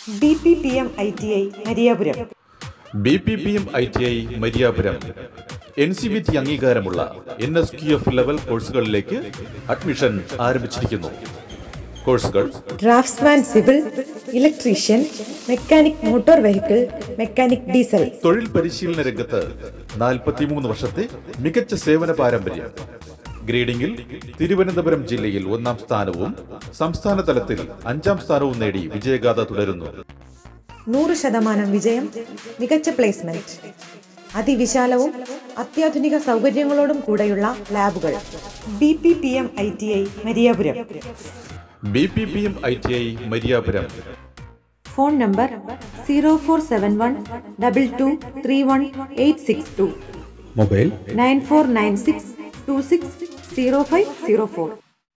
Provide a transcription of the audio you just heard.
B P P M I T I Mariyapuram B P P M I T I Mariyapuram N C B T അംഗീകാരമുള്ള N S Q F level കോഴ്സുകളിലേക്ക് admission ആരംഭിച്ചിരിക്കുന്നു കോഴ്സുകൾ draftsman civil electrician mechanic motor vehicle mechanic diesel തൊഴിൽ പരിശീലന രംഗത്ത് നാൽപ്പത്തിമൂന്ന് വർഷത്തെ മികച്ച സേവന പാരമ്പര്യം ഗ്രേഡിംഗിൽ തിരുവനന്തപുരം ജില്ലയിൽ ഒന്നാം സ്ഥാനവും സംസ്ഥാന തലത്തിൽ അഞ്ചാം സ്ഥാനവും നേടി വിജയഗാഥ തുടരുന്നു നൂറ് ശതമാനം വിജയം മികച്ച പ്ലേസ്മെന്റ് അതിവിശാലവും അത്യാധുനിക സൗകര്യങ്ങളോടും കൂടെയുള്ള ലാബുകൾ B P P M I T I Mariyapuram B P P M I T I Mariyapuram phone number zero four seven one double two three one eight six two mobile nine four nine six two six zero five zero four